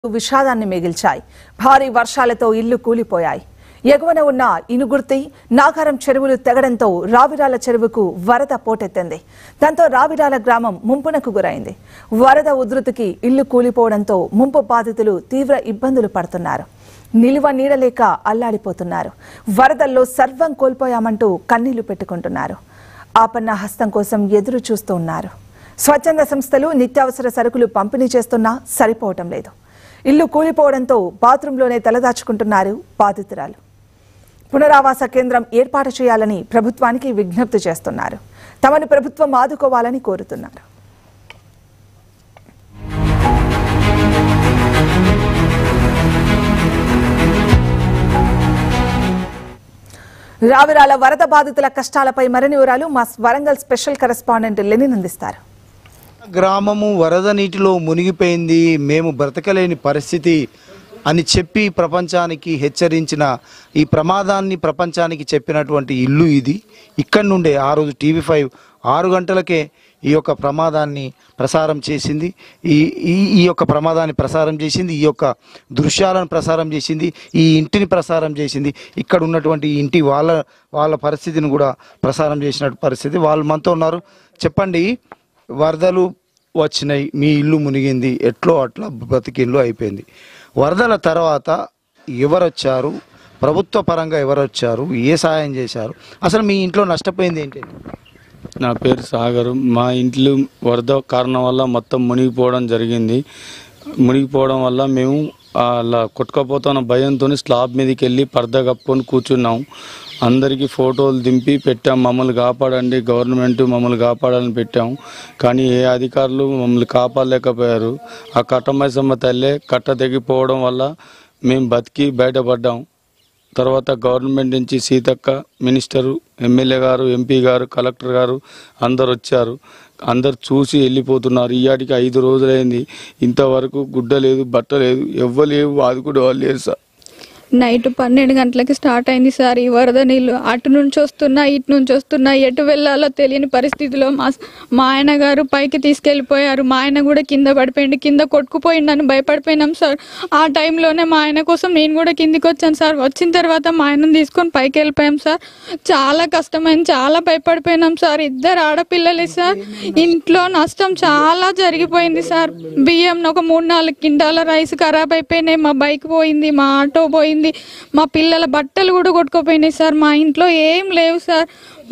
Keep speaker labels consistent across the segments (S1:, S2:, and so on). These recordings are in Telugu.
S1: విషాదాన్ని మిగిల్చాయి భారీ వర్షాలతో ఇల్లు కూలిపోయాయి ఎగువన ఉన్న ఇనుగుర్తి నాగారం చెరువులు తెగడంతో రావిరాల చెరువుకు వరద పోటెత్తింది దాంతో రావిరాల గ్రామం ముంపునకు గురైంది వరద ఉధృతికి ఇల్లు కూలిపోవడంతో ముంపు బాధితులు తీవ్ర ఇబ్బందులు పడుతున్నారు నిలువ నీడలేక అల్లాడిపోతున్నారు వరదల్లో సర్వం కోల్పోయామంటూ కన్నీళ్లు పెట్టుకుంటున్నారు ఆపన్న హస్తం కోసం ఎదురు చూస్తూ ఉన్నారు స్వచ్ఛంద సంస్థలు నిత్యావసర సరుకులు పంపిణీ చేస్తున్నా సరిపోవటం లేదు ఇల్లు కూలిపోవడంతో బాత్రూంలోనే తలదాచుకుంటున్నారు బాధితురాలు పునరావాస కేంద్రం ఏర్పాటు చేయాలని ప్రభుత్వానికి విజ్ఞప్తి చేస్తున్నారు తమను ప్రభుత్వం ఆదుకోవాలని కోరుతున్నారు రావిరాల వరద బాధితుల కష్టాలపై మరిన్ని వివరాలు మా వరంగల్ స్పెషల్ కరెస్పాండెంట్ లెనిన్ అందిస్తారు
S2: గ్రామము వరద నీటిలో మునిగిపోయింది మేము బ్రతకలేని పరిస్థితి అని చెప్పి ప్రపంచానికి హెచ్చరించిన ఈ ప్రమాదాన్ని ప్రపంచానికి చెప్పినటువంటి ఇల్లు ఇది ఇక్కడి నుండే ఆ రోజు టీవీ ఫైవ్ ఆరు గంటలకే ఈ యొక్క ప్రమాదాన్ని ప్రసారం చేసింది ఈ ఈ ఈ యొక్క ప్రమాదాన్ని ప్రసారం చేసింది ఈ యొక్క దృశ్యాలను ప్రసారం చేసింది ఈ ఇంటిని ప్రసారం చేసింది ఇక్కడ ఉన్నటువంటి ఈ ఇంటి వాళ్ళ వాళ్ళ పరిస్థితిని కూడా ప్రసారం చేసిన పరిస్థితి వాళ్ళు మనతో ఉన్నారు చెప్పండి వరదలు వచ్చినాయి మీ ఇల్లు మునిగింది ఎట్లో అట్లా బ్రతికి ఇల్లు అయిపోయింది వరదల తర్వాత ఎవరు వచ్చారు ప్రభుత్వ పరంగా ఎవరు వచ్చారు ఏ సహాయం చేశారు అసలు మీ ఇంట్లో నష్టపోయింది ఏంటి
S3: నా పేరు సాగర్ మా ఇంట్లో వరద కారణం వల్ల మొత్తం మునిగిపోవడం జరిగింది మునిగిపోవడం వల్ల మేము అలా కొట్టుకపోతున్న భయంతో స్లాబ్ మీదకి వెళ్ళి పరద కప్పుకొని కూర్చున్నాం అందరికీ ఫోటోలు దింపి పెట్టాం మమ్మల్ని కాపాడండి గవర్నమెంట్ మమ్మల్ని కాపాడాలని పెట్టాం కానీ ఏ అధికారులు మమ్మల్ని కాపాడలేకపోయారు ఆ కట్టమైసమ్మ తల్లే కట్ట తెగిపోవడం వల్ల మేము బతికి బయటపడ్డాం తర్వాత గవర్నమెంట్ నుంచి సీతక్క మినిస్టరు ఎమ్మెల్యే గారు ఎంపీ గారు కలెక్టర్ గారు అందరు వచ్చారు అందరు చూసి వెళ్ళిపోతున్నారు ఈయాటికి ఐదు రోజులైంది ఇంతవరకు గుడ్డ లేదు బట్ట లేదు ఎవ్వలేవు ఆదుకునే వాళ్ళు లేరు సార్
S4: నైట్ పన్నెండు గంటలకి స్టార్ట్ అయింది సార్ ఈ వరద నీళ్ళు అటు నుంచి వస్తున్నా ఇటు నుంచి వస్తున్నా ఎటు వెళ్ళాలో తెలియని పరిస్థితిలో మా మా ఆయన గారు పైకి తీసుకెళ్ళిపోయారు మా ఆయన కూడా కింద పడిపోయింది కింద కొట్టుకుపోయిందని భయపడిపోయినాం సార్ ఆ టైంలోనే మా ఆయన కోసం నేను కూడా కిందికి వచ్చాను సార్ వచ్చిన తర్వాత మా ఆయనను తీసుకొని పైకి వెళ్ళిపోయాం సార్ చాలా కష్టమైంది చాలా భయపడిపోయినాం సార్ ఇద్దరు ఆడపిల్లలే సార్ ఇంట్లో నష్టం చాలా జరిగిపోయింది సార్ బియ్యం ఒక మూడు నాలుగు కింటాల రైస్ ఖరాబ్ అయిపోయినాయి మా బైక్ పోయింది మా ఆటో పోయింది మా పిల్లల బట్టలు కూడా కొట్టుకుపోయినాయి సార్ మా ఇంట్లో ఏం లేవు సార్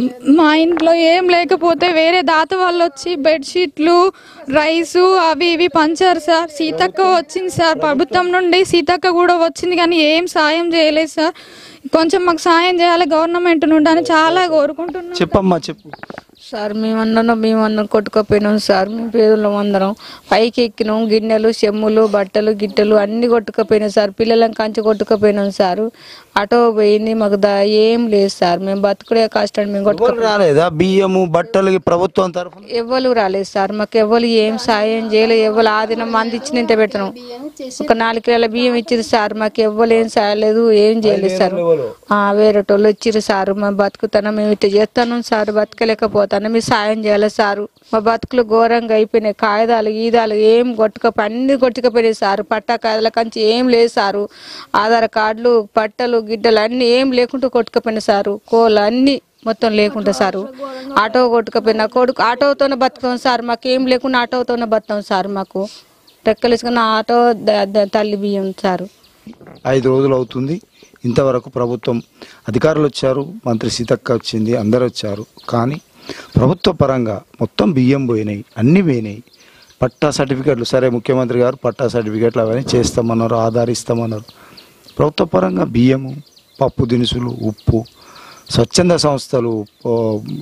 S4: మా ఇంట్లో ఏం లేకపోతే వేరే దాత వాళ్ళు వచ్చి బెడ్షీట్లు రైసు అవి ఇవి పంచారు సార్ సీతక్క వచ్చింది సార్ ప్రభుత్వం నుండి సీతక్క కూడా వచ్చింది కానీ ఏం సాయం చేయలేదు సార్ కొంచెం మాకు సాయం చేయాలి గవర్నమెంట్ నుండి అని చాలా కోరుకుంటున్నాం
S2: చెప్పమ్మా చెప్పు
S5: సార్ మేమన్నా మేమన్నా కొట్టుకుపోయినాం సార్ మేము పేదలం అందరం పైకి ఎక్కినాం గిన్నెలు చెమ్ములు బట్టలు గిట్టెలు అన్ని కొట్టుకుపోయినాం సార్ పిల్లలను కంచి కొట్టుకుపోయినాం సార్ ఆటో పోయింది మాకు దా ఏం లేదు సార్ మేము బతుకుడే కష్టం మేము కొట్టుకు
S2: ఎవరు రాలేదా బియ్యము బట్టలు ఈ ప్రభుత్వం తరఫున
S5: ఎవ్వరు రాలేదు సార్ మాకు ఎవ్వరు ఏం సాయం చేయలేదు ఎవ్వరు ఆ దినం మంది ఇచ్చిన ఇంత పెట్టడం ఒక నాలుగు కిలోల బియ్యం ఇచ్చింది సార్ మాకు ఎవ్వరు ఏం సాయలేదు ఏం చేయలేదు సార్ ఆ, వేరేటోళ్ళు ఇచ్చిర్రు సార్ మా బతుకుతాను మేము ఇట్లా చేస్తాను సార్ బతకలేకపోతాను మీరు సాయం చేయాలి సారు మా బతుకులు ఘోరంగా అయిపోయినాయి కాగితాలు గీదాలు ఏం కొట్టుకపోయి అన్ని కొట్టుకుపోయినాయి సార్ పట్టా కాయల కంచి ఏం లేదు సారు ఆధార్ కార్డులు పట్టలు గిడ్డలు అన్ని ఏం లేకుండా కొట్టుకుపోయినాయి సారు కోళ్ళు అన్ని మొత్తం లేకుండా సారు ఆటో కొట్టుకుపోయినా కొడుకు ఆటోతోనే బతుకాం సార్ మాకు ఏం లేకుండా ఆటోతోనే బతాం సార్ మాకు రెక్కలేసుకున్న ఆటో ద- ద- తల్లి బియ్యం సారు
S2: ఐదు రోజులు అవుతుంది ఇంతవరకు ప్రభుత్వం అధికారులు వచ్చారు మంత్రి సీతక్క వచ్చింది అందరు వచ్చారు కానీ ప్రభుత్వ పరంగా మొత్తం బియ్యం పోయినాయి అన్నీ పోయినాయి పట్టా సర్టిఫికెట్లు సరే ముఖ్యమంత్రి గారు పట్టా సర్టిఫికెట్లు అవన్నీ చేస్తామన్నారు ఆధార్ ఇస్తామన్నారు ప్రభుత్వ పరంగా బియ్యము పప్పు దినుసులు ఉప్పు స్వచ్ఛంద సంస్థలు ఓ,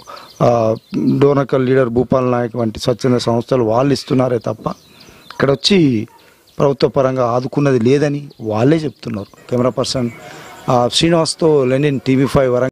S2: ఆ, డోనకల్ లీడర్ భూపాల్ నాయక్ వంటి స్వచ్ఛంద సంస్థలు వాళ్ళు ఇస్తున్నారే తప్ప ఇక్కడ వచ్చి ప్రభుత్వ పరంగా ఆదుకున్నది లేదని వాళ్ళే చెప్తున్నారు కెమెరా పర్సన్ ఆ, శ్రీనివాస్తో లెనిన్ టీవీ ఫైవ్ వరంగల్